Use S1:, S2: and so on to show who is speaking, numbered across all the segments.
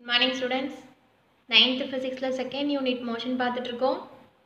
S1: good morning students ninth ஃபிசிக்ஸில் second unit motion பார்த்துட்ருக்கோம்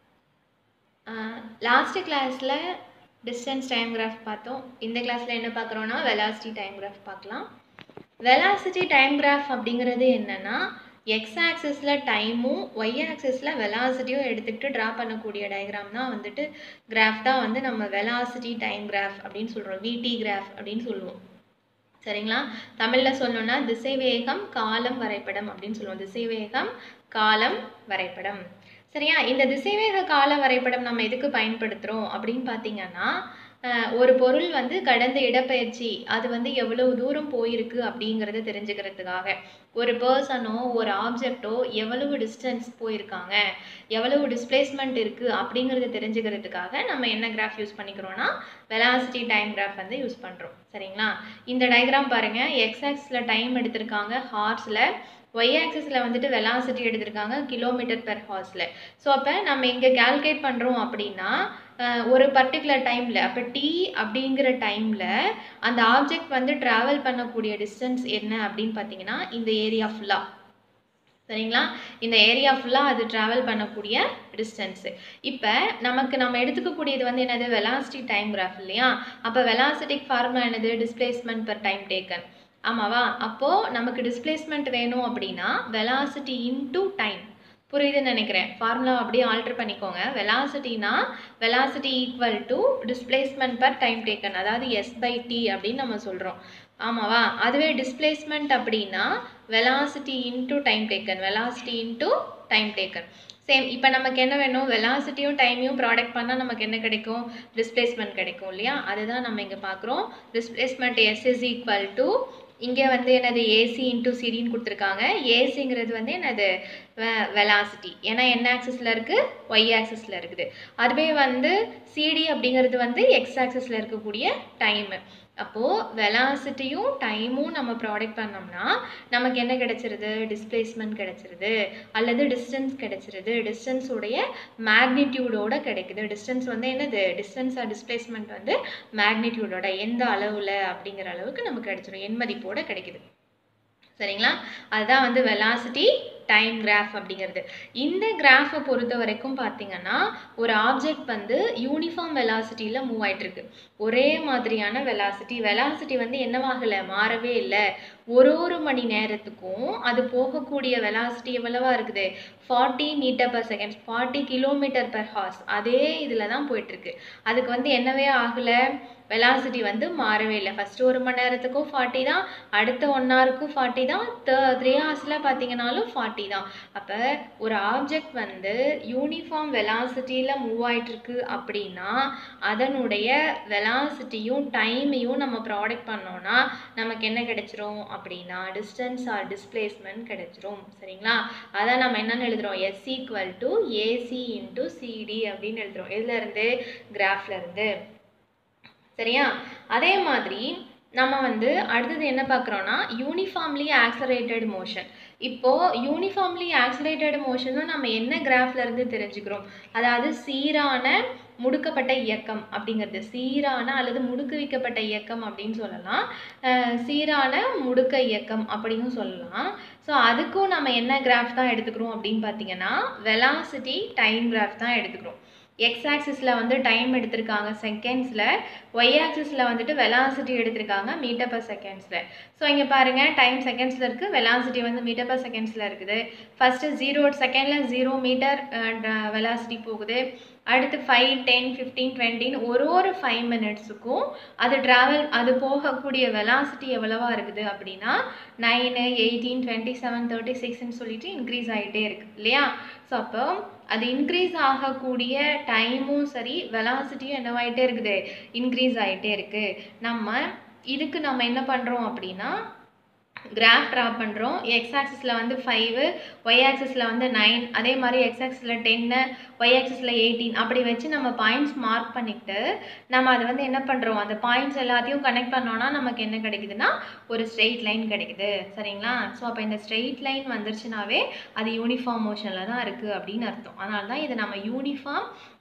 S1: last கிளாஸில் டிஸ்டன்ஸ் டைம் கிராஃப் பார்த்தோம் இந்த கிளாஸில் என்ன பார்க்குறோன்னா வெலாசிட்டி டைம் கிராஃப் பார்க்கலாம் வெலாசிட்டி டைம் கிராஃப் அப்படிங்கிறது என்னென்னா எக்ஸ் ஆக்சிஸில் டைமும் ஒய் ஆக்சிஸில் வெலாசிட்டியும் எடுத்துக்கிட்டு ட்ரா பண்ணக்கூடிய டயக்ராம் தான் வந்துட்டு கிராஃப் தான் வந்து நம்ம வெலாசிட்டி டைம் கிராஃப் அப்படின்னு சொல்கிறோம் விடி கிராஃப் அப்படின்னு சொல்லுவோம் சரிங்களா தமிழில் சொல்லணும்னா திசைவேகம் காலம் வரைபடம் அப்படின்னு சொல்லுவோம் திசைவேகம் காலம் வரைபடம் சரியா இந்த திசைவேக கால வரைபடம் நம்ம எதுக்கு பயன்படுத்துகிறோம் அப்படின்னு பார்த்தீங்கன்னா ஒரு பொருள் வந்து கடந்த இடப்பெயர்ச்சி அது வந்து எவ்வளவு தூரம் போயிருக்கு அப்படிங்கிறத தெரிஞ்சுக்கிறதுக்காக ஒரு பர்சனோ ஒரு ஆப்ஜெக்டோ எவ்வளவு டிஸ்டன்ஸ் போயிருக்காங்க எவ்வளவு டிஸ்பிளேஸ்மெண்ட் இருக்குது அப்படிங்கிறத தெரிஞ்சுக்கிறதுக்காக நம்ம என்ன கிராஃப் யூஸ் பண்ணிக்கிறோன்னா வெலாசிட்டி டைம் கிராஃப் வந்து யூஸ் பண்ணுறோம் சரிங்களா இந்த டயக்ராம் பாருங்கள் எக்ஸ் ஆக்ஸில் டைம் எடுத்திருக்காங்க ஹார்ஸில் ஒய் ஆக்சிஸில் வந்துட்டு வெலாசிட்டி எடுத்திருக்காங்க கிலோமீட்டர் பெர் ஹார்ஸில் ஸோ அப்போ நம்ம இங்கே கால்குலேட் பண்ணுறோம் அப்படின்னா ஒரு பர்டிகுலர் டைமில் அப்போ டி அப்படிங்கிற டைமில் அந்த ஆப்ஜெக்ட் வந்து ட்ராவல் பண்ணக்கூடிய டிஸ்டன்ஸ் என்ன அப்படின்னு பார்த்தீங்கன்னா இந்த ஏரியா ஃபுல்லாக சரிங்களா இந்த ஏரியா ஃபுல்லாக அது ட்ராவல் பண்ணக்கூடிய டிஸ்டன்ஸு இப்போ நமக்கு நம்ம எடுத்துக்கக்கூடியது வந்து என்னது வெலாசிட்டி டைம் கிராஃப் இல்லையா அப்போ வெலாசிட்டிக் ஃபார்முலா என்னது டிஸ்பிளேஸ்மெண்ட் பர் டைம் டேக்கன் ஆமாவா அப்போது நமக்கு டிஸ்பிளேஸ்மெண்ட் வேணும் அப்படின்னா வெலாசிட்டி இன்டூ டைம் புரியுதுன்னு நினைக்கிறேன் ஃபார்முலா அப்படியே ஆல்டர் பண்ணிக்கோங்க வெலாசிட்டினா velocity equal to displacement per time taken அதாவது எஸ் பை டி அப்படின்னு நம்ம சொல்கிறோம் ஆமாவா அதுவே டிஸ்பிளேஸ்மெண்ட் அப்படின்னா velocity into time taken velocity into time taken same இப்போ நமக்கு என்ன வேணும் வெலாசிட்டியும் டைமையும் ப்ராடக்ட் பண்ணால் நமக்கு என்ன கிடைக்கும் டிஸ்பிளேஸ்மெண்ட் கிடைக்கும் இல்லையா அதுதான் நம்ம இங்கே பார்க்குறோம் displacement s is equal to இங்கே வந்து என்னது ஏசி இன்டூ சிடின்னு கொடுத்துருக்காங்க ஏசிங்கிறது வந்து என்னது வெலாசிட்டி ஏன்னா என் ஆக்சிஸில் இருக்குது ஒய் ஆக்சிஸில் இருக்குது அதுவே வந்து சிடி அப்படிங்கிறது வந்து எக்ஸ் ஆக்சிஸில் இருக்கக்கூடிய டைமு அப்போது வெலாசிட்டியும் டைமும் நம்ம ப்ராடக்ட் பண்ணோம்னா நமக்கு என்ன கிடச்சிருது டிஸ்பிளேஸ்மெண்ட் கிடச்சிருது அல்லது டிஸ்டன்ஸ் கிடச்சிருது டிஸ்டன்ஸுடைய மேக்னிடியூடோட கிடைக்குது டிஸ்டன்ஸ் வந்து என்னது டிஸ்டன்ஸ் ஆர் டிஸ்பிளேஸ்மெண்ட் வந்து மேக்னிடியூடோட எந்த அளவில் அப்படிங்கிற அளவுக்கு நமக்கு கிடச்சிரும் எண் மதிப்போட கிடைக்குது சரிங்களா அதுதான் வந்து வெலாசிட்டி டைம் கிராஃப் அப்படிங்கிறது இந்த கிராஃபை பொறுத்த வரைக்கும் பார்த்தீங்கன்னா ஒரு ஆப்ஜெக்ட் வந்து யூனிஃபார்ம் வெலாசிட்டியில் மூவ் ஆகிட்டுருக்கு ஒரே மாதிரியான வெலாசிட்டி வெலாசிட்டி வந்து என்னவாகலை மாறவே இல்லை ஒரு ஒரு மணி நேரத்துக்கும் அது போகக்கூடிய வெலாசிட்டி எவ்வளவா இருக்குது forty metre per second forty kilometre per hours அதே இதில் தான் போயிட்டுருக்கு அதுக்கு வந்து என்னவே ஆகலை வெலாசிட்டி வந்து மாறவே இல்லை ஃபஸ்ட்டு ஒரு மணி நேரத்துக்கும் ஃபார்ட்டி தான் அடுத்த ஒன் ஹவருக்கும் ஃபார்ட்டி தான் த த்ரீ ஹவர்ஸில் பார்த்தீங்கனாலும் ஃபார்ட்டி தான் அப்போ ஒரு ஆப்ஜெக்ட் வந்து யூனிஃபார்ம் வெலாசிட்டியில் மூவ் ஆகிட்டுருக்கு அப்படின்னா அதனுடைய வெலாசிட்டியும் டைமையும் நம்ம ப்ராடக்ட் பண்ணோன்னா நமக்கு என்ன கிடைச்சிரும் அப்படின்னா டிஸ்டன்ஸ் ஆர் டிஸ்பிளேஸ்மெண்ட் கிடைச்சிரும் சரிங்களா அதான் நம்ம என்னென்னு எழுதுகிறோம் s equal to AC into CD அப்படின்னு எழுதுகிறோம் இதுலேருந்து கிராஃப்லேருந்து சரியா அதே மாதிரி நம்ம வந்து அடுத்தது என்ன பார்க்குறோன்னா யூனிஃபார்ம்லி ஆக்சரேட்டட் மோஷன் இப்போது யூனிஃபார்ம்லி ஆக்சரேட்டட் மோஷன் தான் நம்ம என்ன கிராஃப்ல இருந்து தெரிஞ்சுக்கிறோம் அதாவது சீரான முடுக்கப்பட்ட இயக்கம் அப்படிங்கிறது சீரான அல்லது முடுக்குவிக்கப்பட்ட இயக்கம் அப்படின்னு சொல்லலாம் சீரான முடுக்க இயக்கம் அப்படின்னு சொல்லலாம் ஸோ அதுக்கும் நம்ம என்ன கிராஃப் தான் எடுத்துக்கிறோம் அப்படின்னு பார்த்தீங்கன்னா வெலாசிட்டி டைம் கிராஃப் தான் எடுத்துக்கிறோம் எக்ஸ் ஆக்சிஸில் வந்து டைம் எடுத்திருக்காங்க செகண்ட்ஸில் ஒய் ஆக்சிஸில் வந்துட்டு வெலாசிட்டி எடுத்திருக்காங்க மீட்டர் பர் செகண்ட்ஸில் ஸோ இங்கே பாருங்கள் டைம் செகண்ட்ஸில் இருக்குது வெலாசிட்டி வந்து மீட்டர் பர் செகண்ட்ஸில் இருக்குது ஃபஸ்ட்டு ஜீரோ செகண்டில் ஜீரோ மீட்டர் வெலாசிட்டி போகுது அடுத்து ஃபைவ் டென் ஃபிஃப்டீன் டுவெண்ட்டின்னு ஒரு ஒரு ஃபைவ் மினிட்ஸுக்கும் அது ட்ராவல் அது போகக்கூடிய வெலாசிட்டி எவ்வளவா இருக்குது அப்படின்னா nine eighteen twenty seven thirty சிக்ஸ்ன்னு சொல்லிட்டு இன்க்ரீஸ் ஆகிட்டே இருக்குது இல்லையா ஸோ அப்போ அது இன்க்ரீஸ் ஆகக்கூடிய டைமும் சரி வெலாசிட்டியும் என்னவாயிட்டே இருக்குது இன்க்ரீஸ் ஆகிட்டே இருக்குது நம்ம இதுக்கு நம்ம என்ன பண்ணுறோம் அப்படின்னா கிராஃப் ட்ரா பண்ணுறோம் எக்ஸ் ஆக்சிஸில் வந்து ஃபைவு ஒய் ஆக்சிஸில் வந்து நைன் அதே மாதிரி எக்ஸ் ஆக்சிஸில் டென்னு ஒய் ஆக்சிஸில் எயிட்டீன் அப்படி வச்சு நம்ம பாயிண்ட்ஸ் மார்க் பண்ணிவிட்டு நம்ம அதை வந்து என்ன பண்ணுறோம் அந்த பாயிண்ட்ஸ் எல்லாத்தையும் கனெக்ட் பண்ணோன்னா நமக்கு என்ன கிடைக்குதுன்னா ஒரு ஸ்ட்ரெயிட் லைன் கிடைக்குது சரிங்களா ஸோ அப்போ இந்த ஸ்ட்ரெயிட் லைன் வந்துருச்சுனாவே அது யூனிஃபார்ம் மோஷனில் தான் இருக்குது அப்படின்னு அர்த்தம் அதனால தான் இதை நம்ம யூனிஃபார்ம்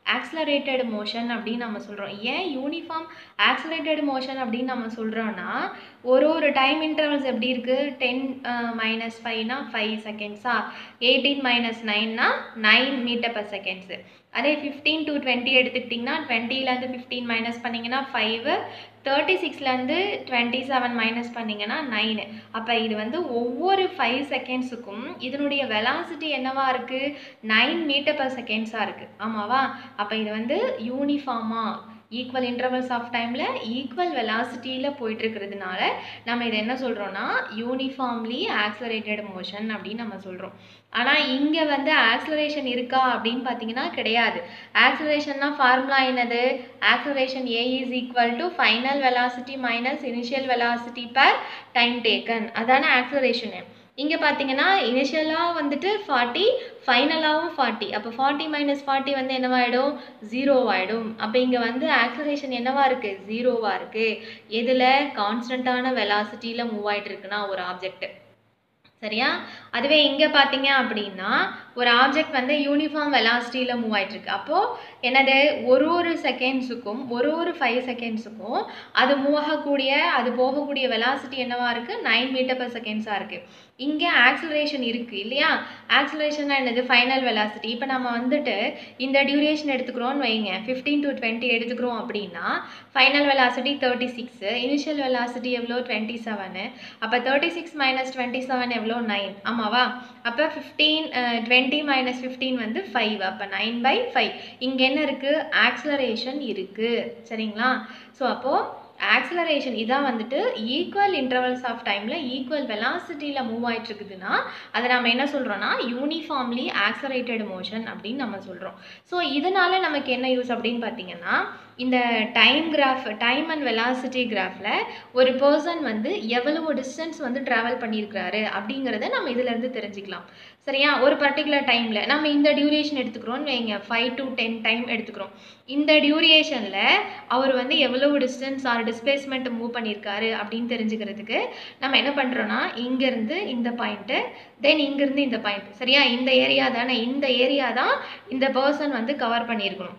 S1: ஆக்ஸலரேட்டட் மோஷன் அப்படின்னு நம்ம சொல்கிறோம் ஏன் யூனிஃபார்ம் ஆக்ஸலரேட்டட் மோஷன் அப்படின்னு நம்ம சொல்கிறோன்னா ஒரு ஒரு டைம் இன்டர்வல்ஸ் எப்படி இருக்குது டென் மைனஸ் ஃபைவ்னா ஃபைவ் செகண்ட்ஸா எயிட்டீன் மைனஸ் நைன்னா நைன் மீட்டர் பர் செகண்ட்ஸு அதே ஃபிஃப்டீன் டு டுவெண்ட்டி எடுத்துக்கிட்டிங்கன்னா டுவெண்ட்டிலேருந்து ஃபிஃப்டீன் மைனஸ் பண்ணிங்கன்னா ஃபைவு தேர்ட்டி சிக்ஸ்லேருந்து டுவெண்ட்டி செவன் மைனஸ் பண்ணிங்கன்னா நைனு அப்போ இது வந்து ஒவ்வொரு ஃபைவ் செகண்ட்ஸுக்கும் இதனுடைய வெலாசிட்டி என்னவா இருக்குது நைன் மீட்டர் பர் செகண்ட்ஸாக இருக்குது ஆமாவா அப்போ இது வந்து யூனிஃபார்மாக ஈக்குவல் இன்டர்வல்ஸ் ஆஃப் டைமில் ஈக்குவல் வெலாசிட்டியில் போயிட்டுருக்கிறதுனால நம்ம இதை என்ன சொல்கிறோன்னா யூனிஃபார்ம்லி ஆக்ஸலரேட்டட் மோஷன் அப்படின்னு நம்ம சொல்கிறோம் ஆனால் இங்கே வந்து ஆக்ஸலரேஷன் இருக்கா அப்படின்னு பார்த்தீங்கன்னா கிடையாது ஆக்ஸலரேஷன்னா ஃபார்முலா என்னது acceleration a is equal to final velocity minus initial velocity per time taken அதான ஆக்ஸலரேஷனு இங்கே பார்த்தீங்கன்னா இனிஷியலாக வந்துட்டு ஃபார்ட்டி ஃபைனலாகவும் ஃபார்ட்டி அப்போ ஃபார்ட்டி மைனஸ் ஃபார்ட்டி வந்து என்னவாயிடும் ஜீரோவாயிடும் அப்போ இங்கே வந்து ஆக்ஸலரேஷன் என்னவா இருக்குது ஜீரோவாக இருக்குது எதில் கான்ஸ்டண்ட்டான வெலாசிட்டியில் மூவ் ஆகிட்டு இருக்குன்னா ஒரு ஆப்ஜெக்ட் சரியா அதுவே இங்கே பார்த்தீங்க அப்படின்னா ஒரு ஆப்ஜெக்ட் வந்து யூனிஃபார்ம் வெலாசிட்டியில் மூவ் ஆகிட்டுருக்கு அப்போது என்னது ஒரு ஒரு செகண்ட்ஸுக்கும் ஒரு ஒரு ஃபைவ் செகண்ட்ஸுக்கும் அது மூவ் ஆகக்கூடிய அது போகக்கூடிய வெலாசிட்டி என்னவா இருக்குது நைன் மீட்டர் பர் செகண்ட்ஸாக இருக்குது இங்கே ஆக்சிலரேஷன் இருக்குது இல்லையா ஆக்சிலரேஷன்னா என்னது ஃபைனல் வெலாசிட்டி இப்போ நம்ம வந்துட்டு இந்த டியூரேஷன் எடுத்துக்கிறோம்னு வைங்க ஃபிஃப்டீன் டு டுவெண்ட்டி எடுத்துக்கிறோம் அப்படின்னா final velocity thirty six initial velocity எவ்வளோ டுவெண்ட்டி செவனு அப்போ thirty six minus twenty seven எவ்வளோ நைன் ஆமாவா அப்போ ஃபிஃப்டீன் டுவெண்ட்டி மைனஸ் ஃபிஃப்டீன் வந்து ஃபைவ் அப்போ நைன் பை ஃபைவ் இங்கே என்ன இருக்குது ஆக்ஸலரேஷன் இருக்குது சரிங்களா ஸோ அப்போது ஆக்ஸலரேஷன் இதான் வந்துட்டு ஈக்குவல் இன்டர்வல்ஸ் ஆஃப் டைமில் ஈக்குவல் வெலாசிட்டியில் மூவ் ஆயிட்டு இருக்குதுன்னா அதை நம்ம என்ன சொல்கிறோன்னா யூனிஃபார்ம்லி ஆக்ஸலரேட்டட் மோஷன் அப்படின்னு நம்ம சொல்கிறோம் ஸோ இதனால நமக்கு என்ன யூஸ் அப்படின்னு பார்த்தீங்கன்னா இந்த time graph time and velocity கிராஃபில் ஒரு பர்சன் வந்து எவ்வளவு டிஸ்டன்ஸ் வந்து ட்ராவல் பண்ணியிருக்கிறாரு அப்படிங்கிறத நம்ம இதிலேருந்து தெரிஞ்சுக்கலாம் சரியா ஒரு பர்டிகுலர் டைமில் நம்ம இந்த டியூரேஷன் எடுத்துக்கிறோம்னு வைங்க ஃபைவ் டு டென் டைம் எடுத்துக்கிறோம் இந்த டியூரேஷனில் அவர் வந்து எவ்வளவு டிஸ்டன்ஸ் ஆர் டிஸ்பிளேஸ்மெண்ட் மூவ் பண்ணியிருக்காரு அப்படின்னு தெரிஞ்சுக்கிறதுக்கு நம்ம என்ன பண்ணுறோன்னா இங்கேருந்து இந்த பாயிண்ட்டு தென் இங்கேருந்து இந்த பாயிண்ட் சரியா இந்த ஏரியா தானே இந்த ஏரியா தான் இந்த பர்சன் வந்து கவர் பண்ணியிருக்கணும்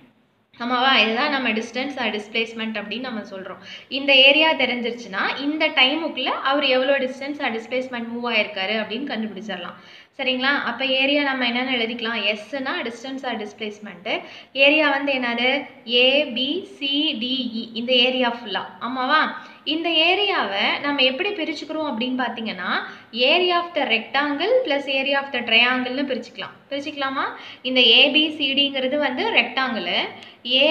S1: ஆமாவா இதுதான் நம்ம டிஸ்டன்ஸ் ஆர் டிஸ்பிளேஸ்மெண்ட் அப்படின்னு நம்ம சொல்கிறோம் இந்த ஏரியா தெரிஞ்சிருச்சுன்னா இந்த டைமுக்குள்ளே அவர் எவ்வளோ டிஸ்டன்ஸ் ஆர் டிஸ்பிளேஸ்மெண்ட் மூவ் ஆயிருக்காரு அப்படின்னு கண்டுபிடிச்சிடலாம் சரிங்களா அப்போ ஏரியா நம்ம என்னென்னு எழுதிக்கலாம் எஸ்னா டிஸ்டன்ஸ் ஆர் டிஸ்பிளேஸ்மெண்ட்டு ஏரியா வந்து என்னது ஏபிசிடிஇ இந்த ஏரியா ஃபுல்லாக ஆமாவா இந்த ஏரியாவை நம்ம எப்படி பிரிச்சுக்கிறோம் அப்படின்னு பார்த்தீங்கன்னா area of the rectangle plus area of the ட்ரையாங்கிள்னு பிரிச்சுக்கலாம் பிரிச்சுக்கலாமா இந்த ஏபிசிடிங்கிறது வந்து ரெக்டாங்கிள் ஏ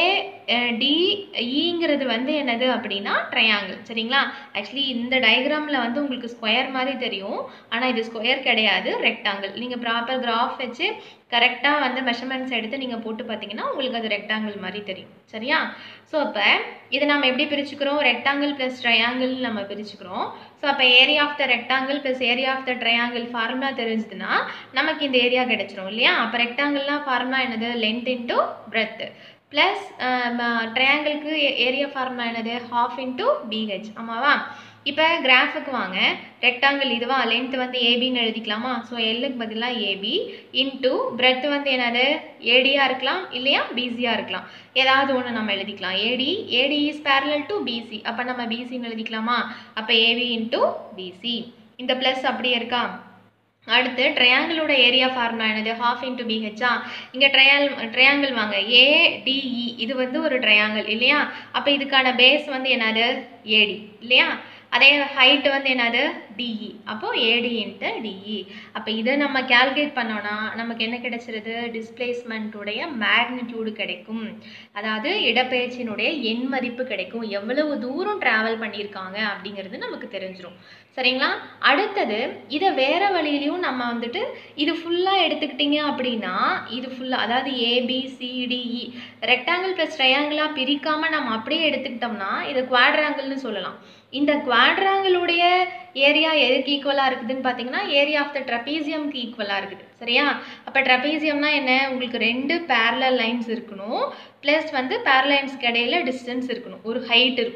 S1: டிஇங்கிறது வந்து என்னது அப்படின்னா ட்ரையாங்கிள் சரிங்களா ஆக்சுவலி இந்த டயக்ராமில் வந்து உங்களுக்கு ஸ்கொயர் மாதிரி தெரியும் ஆனால் இது ஸ்கொயர் கிடையாது ரெக்டாங்கிள் நீங்கள் ப்ராப்பர் கிராஃப் வச்சு கரெக்டாக வந்து மெஷர்மெண்ட்ஸ் எடுத்து நீங்கள் போட்டு பார்த்தீங்கன்னா உங்களுக்கு அது ரெக்டாங்கிள் மாதிரி தெரியும் சரியா ஸோ அப்போ இதை நம்ம எப்படி பிரிச்சுக்கிறோம் ரெக்டாங்கிள் ப்ளஸ் ட்ரையாங்கிள் நம்ம பிரிச்சுக்கிறோம் ஸோ அப்போ area of the rectangle plus area of the triangle formula தெரிஞ்சதுன்னா நமக்கு இந்த ஏரியா கிடைச்சிரும் இல்லையா அப்போ ரெக்டாங்கிள்லாம் ஃபார்முலா என்னது லென்த் இன்ட்டு பிரெத்து ப்ளஸ் ட்ரையாங்கிளுக்கு ஏரியா ஃபார்முலா என்னது ஹாஃப் இன்ட்டு பிஹெச் ஆமாவா இப்போ கிராஃபுக்கு வாங்க ரெக்டாங்கிள் இதுவா லென்த் வந்து ஏபின்னு எழுதிக்கலாமா ஸோ எல்லுக்கு பதிலாக ஏபி இன்ட்டு பிரெத் வந்து என்னது ஏடியாக இருக்கலாம் இல்லையா பிசியாக இருக்கலாம் ஏதாவது ஒன்று நம்ம எழுதிக்கலாம் AD AD is parallel to BC அப்போ நம்ம பிசின்னு எழுதிக்கலாமா அப்போ ஏபி இன்ட்டு பிசி இந்த ப்ளஸ் அப்படியே இருக்கா அடுத்து ட்ரையாங்கிளோட ஏரியா ஃபார்முலா என்னது ஹாஃப் இன்ட்டு பிஹெச்சா இங்கே ட்ரையால் ட்ரையாங்கிள் வாங்க ஏடிஇ இது வந்து ஒரு ட்ரையாங்கிள் இல்லையா அப்போ இதுக்கான பேஸ் வந்து என்னது ஏடி இல்லையா அதே ஹைட் வந்து என்னது டிஇ அப்போது ஏடி இன்ட்டு டிஇ அப்போ இதை நம்ம கேல்குலேட் பண்ணோன்னா நமக்கு என்ன கிடைச்சிருது டிஸ்பிளேஸ்மெண்ட்டுடைய மேக்னிடியூடு கிடைக்கும் அதாவது இடப்பெயர்ச்சியினுடைய எண் மதிப்பு கிடைக்கும் எவ்வளவு தூரம் ட்ராவல் பண்ணியிருக்காங்க அப்படிங்கிறது நமக்கு தெரிஞ்சிடும் சரிங்களா அடுத்தது இதை வேற வழியிலையும் நம்ம வந்துட்டு இது ஃபுல்லாக எடுத்துக்கிட்டிங்க அப்படின்னா இது ஃபுல்லாக அதாவது ஏபிசிடிஇ ரெக்டாங்கிள் ப்ளஸ் ட்ரையாங்கிளாக பிரிக்காமல் நம்ம அப்படியே எடுத்துக்கிட்டோம்னா இதை குவாட்ராங்கிள்னு சொல்லலாம் இந்த குவாட்ராங்கிளுடைய ஏரியா எதுக்கு ஈக்குவலாக இருக்குதுன்னு பார்த்தீங்கன்னா ஏரியா ஆஃப் த ட்ரபீசியம்க்கு ஈக்குவலாக இருக்குது சரியா அப்போ ட்ரபீசியம்னா என்ன உங்களுக்கு ரெண்டு பேரலல் லைன்ஸ் இருக்கணும் ப்ளஸ் வந்து பேரலைன்ஸ்க்கு இடையில டிஸ்டன்ஸ் இருக்கணும் ஒரு ஹைட் இருக்கும்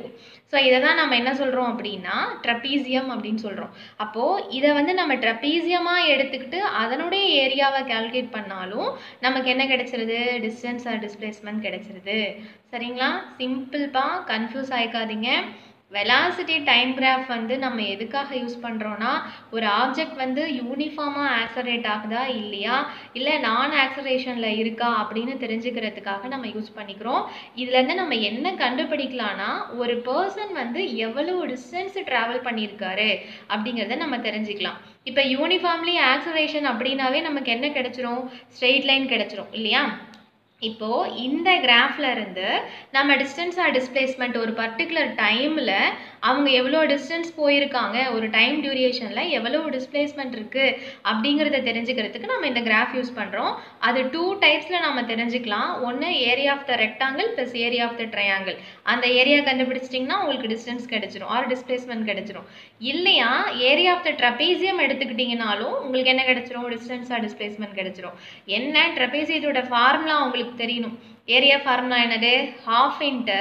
S1: ஸோ இதை தான் நம்ம என்ன சொல்கிறோம் அப்படின்னா ட்ரப்பீசியம் அப்படின்னு சொல்கிறோம் அப்போது இதை வந்து நம்ம ட்ரப்பீசியமாக எடுத்துக்கிட்டு அதனுடைய ஏரியாவை கால்குலேட் பண்ணாலும் நமக்கு என்ன கிடைச்சிருது டிஸ்டன்ஸ் ஆர் டிஸ்பிளேஸ்மெண்ட் கிடைச்சிருது சரிங்களா சிம்பிள்ப்பா கன்ஃபியூஸ் ஆகிக்காதீங்க வெலாசிட்டி டைம் கிராஃப் வந்து நம்ம எதுக்காக யூஸ் பண்ணுறோன்னா ஒரு ஆப்ஜெக்ட் வந்து யூனிஃபார்மாக ஆக்சரேட் ஆகுதா இல்லையா இல்லை நான் ஆக்சரேஷனில் இருக்கா அப்படின்னு தெரிஞ்சுக்கிறதுக்காக நம்ம யூஸ் பண்ணிக்கிறோம் இதுலேருந்து நம்ம என்ன கண்டுபிடிக்கலாம்னா ஒரு பர்சன் வந்து எவ்வளோ டிஸ்டன்ஸ் ட்ராவல் பண்ணியிருக்காரு அப்படிங்கிறத நம்ம தெரிஞ்சுக்கலாம் இப்போ யூனிஃபார்ம்லி ஆக்சரேஷன் அப்படின்னாவே நமக்கு என்ன கிடைச்சிரும் ஸ்ட்ரெயிட் லைன் கிடைச்சிரும் இல்லையா இப்போ இந்த கிராஃப்ல இருந்து நம்ம டிஸ்டன்ஸ் ஆர் டிஸ்பிளேஸ்மெண்ட் ஒரு பர்டிகுலர் டைமில் அவங்க எவ்வளோ டிஸ்டன்ஸ் போயிருக்காங்க ஒரு டைம் டியூரேஷனில் எவ்வளோ டிஸ்பிளேஸ்மெண்ட் இருக்குது அப்படிங்கிறத தெரிஞ்சுக்கிறதுக்கு நம்ம இந்த கிராஃப் யூஸ் பண்ணுறோம் அது டூ டைப்ஸில் நம்ம தெரிஞ்சுக்கலாம் ஒன்று area of the rectangle plus area of the triangle அந்த ஏரியா கண்டுபிடிச்சிட்டிங்கன்னா உங்களுக்கு டிஸ்டன்ஸ் கிடைச்சிரும் ஆர் டிஸ்பிளேஸ்மெண்ட் கிடைச்சிரும் இல்லையா ஏரியா ஆஃப் த ட்ரபேசியம் எடுத்துக்கிட்டிங்கனாலும் உங்களுக்கு என்ன கிடைச்சிரும் டிஸ்டன்ஸ் ஆர் டிஸ்பிளேஸ்மெண்ட் கிடைச்சிரும் என்ன ட்ரபேசியத்தோட ஃபார்முலா உங்களுக்கு தெரியணும் ஏரியா ஃபார்முலா என்னது half into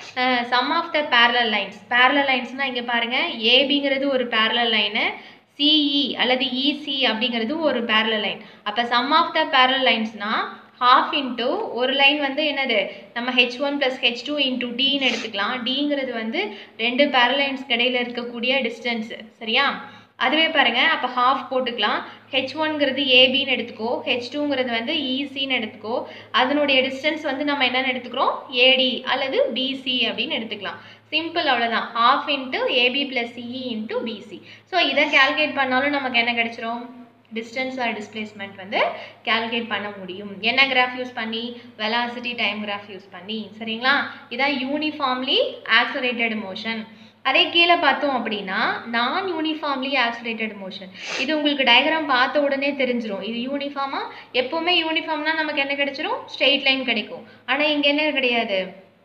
S1: sum of the parallel lines parallel லைன்ஸ்னால் இங்கே பாருங்கள் ஏபிங்கிறது ஒரு பேரலல் லைனு சிஇ அல்லது இசி அப்படிங்கிறது ஒரு பேரலல் லைன் அப்போ சம் ஆஃப் த பேரலல் லைன்ஸ்னால் ஹாஃப் இன்ட்டு ஒரு லைன் வந்து என்னது நம்ம h one plus h two into டின்னு எடுத்துக்கலாம் டிங்கிறது வந்து ரெண்டு பேரலைன்ஸ்க்கு இடையில இருக்கக்கூடிய டிஸ்டன்ஸு சரியா அதுவே பாருங்க அப்போ ஹாஃப் போட்டுக்கலாம் ஹெச் ஒன்ங்கிறது ஏபின்னு எடுத்துக்கோ ஹெச் டூங்கிறது வந்து இசின்னு எடுத்துக்கோ அதனுடைய டிஸ்டன்ஸ் வந்து நம்ம என்னென்னு எடுத்துக்கிறோம் ஏடி அல்லது பிசி அப்படின்னு எடுத்துக்கலாம் சிம்பிள் அவ்வளோதான் half into AB plus CE into BC so இதை கால்குலேட் பண்ணாலும் நமக்கு என்ன கிடைச்சிரும் டிஸ்டன்ஸ் ஆர் டிஸ்பிளேஸ்மெண்ட் வந்து கால்குலேட் பண்ண முடியும் என்ன கிராஃப் யூஸ் பண்ணி வெலாசிட்டி டைம் கிராஃப் யூஸ் பண்ணி சரிங்களா இதான் யூனிஃபார்ம்லி ஆக்சரேட்டட் மோஷன் அதே கீழே பார்த்தோம் அப்படின்னா நான் யூனிஃபார்ம்லி ஆக்சிலேட்டட் மோஷன் இது உங்களுக்கு டயக்ராம் பார்த்த உடனே தெரிஞ்சிரும் இது யூனிஃபார்மாக எப்போவுமே யூனிஃபார்ம்னா நமக்கு என்ன கிடைச்சிரும் ஸ்ட்ரெயிட் லைன் கிடைக்கும் ஆனால் இங்கே என்ன கிடையாது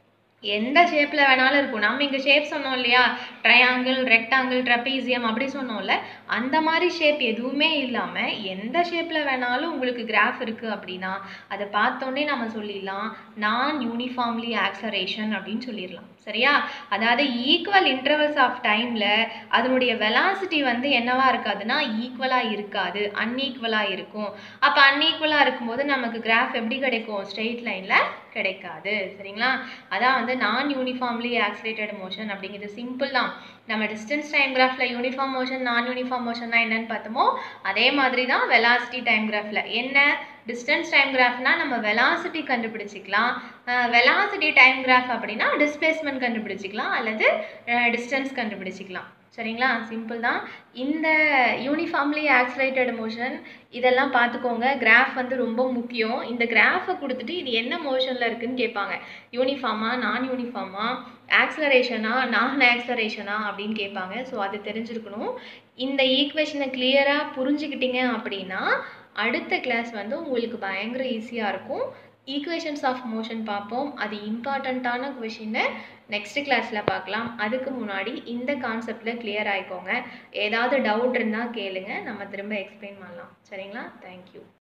S1: எந்த ஷேப்பில் வேணாலும் இருக்கும் நம்ம இங்கே ஷேப் சொன்னோம் இல்லையா ட்ரையாங்கிள் ரெக்டாங்கிள் ட்ரப்பீசியம் அப்படி சொன்னோம்ல அந்த மாதிரி ஷேப் எதுவுமே இல்லாமல் எந்த ஷேப்பில் வேணாலும் உங்களுக்கு கிராஃப் இருக்குது அப்படின்னா அதை பார்த்தோன்னே நம்ம சொல்லிடலாம் நான் யூனிஃபார்ம்லி ஆக்சரேஷன் அப்படின்னு சொல்லிடலாம் சரியா அதாவது ஈக்குவல் இன்டர்வல்ஸ் ஆஃப் டைமில் அதனுடைய வெலாசிட்டி வந்து என்னவா இருக்காதுன்னா ஈக்குவலாக இருக்காது அன்ஈக்குவலாக இருக்கும் அப்போ அன்ஈக்குவலாக இருக்கும்போது நமக்கு கிராஃப் எப்படி கிடைக்கும் ஸ்ட்ரெயிட் லைனில் கிடைக்காது சரிங்களா அதான் வந்து நான் யூனிஃபார்ம்லி ஆக்சிலேட்டட் மோஷன் அப்படிங்கிறது சிம்பிள் தான் நம்ம டிஸ்டன்ஸ் டைம் கிராஃபில் யூனிஃபார்ம் மோஷன் நான் யூனிஃபார்ம் மோஷன்னா என்னன்னு பார்த்தோமோ அதே மாதிரி தான் வெலாசிட்டி டைம் கிராஃபில் என்ன டிஸ்டன்ஸ் டைம் கிராஃப்னா நம்ம வெலாசிட்டி கண்டுபிடிச்சிக்கலாம் வெலாசிட்டி டைம் கிராஃப் அப்படின்னா டிஸ்பிளேஸ்மெண்ட் கண்டுபிடிச்சிக்கலாம் அல்லது டிஸ்டன்ஸ் கண்டுபிடிச்சிக்கலாம் சரிங்களா சிம்பிள் தான் இந்த யூனிஃபார்ம்லி ஆக்சிலேட்டட் மோஷன் இதெல்லாம் பார்த்துக்கோங்க கிராஃப் வந்து ரொம்ப முக்கியம் இந்த கிராஃபை கொடுத்துட்டு இது என்ன மோஷனில் இருக்குன்னு கேட்பாங்க யூனிஃபார்மா நான் யூனிஃபார்மா ஆக்சலரேஷனா நான் ஆக்சலரேஷனா அப்படின்னு கேட்பாங்க ஸோ அது தெரிஞ்சிருக்கணும் இந்த ஈக்குவேஷனை கிளியராக புரிஞ்சுக்கிட்டீங்க அப்படின்னா அடுத்த கிளாஸ் வந்து உங்களுக்கு பயங்கர ஈஸியாக இருக்கும் ஈக்குவேஷன்ஸ் ஆஃப் மோஷன் பார்ப்போம் அது இம்பார்ட்டண்ட்டான கொஷினை நெக்ஸ்ட் கிளாஸில் பார்க்கலாம் அதுக்கு முன்னாடி இந்த கான்செப்டில் கிளியர் ஆகிக்கோங்க ஏதாவது டவுட் இருந்தால் கேளுங்க நம்ம திரும்ப எக்ஸ்பிளைன் பண்ணலாம் சரிங்களா தேங்க்யூ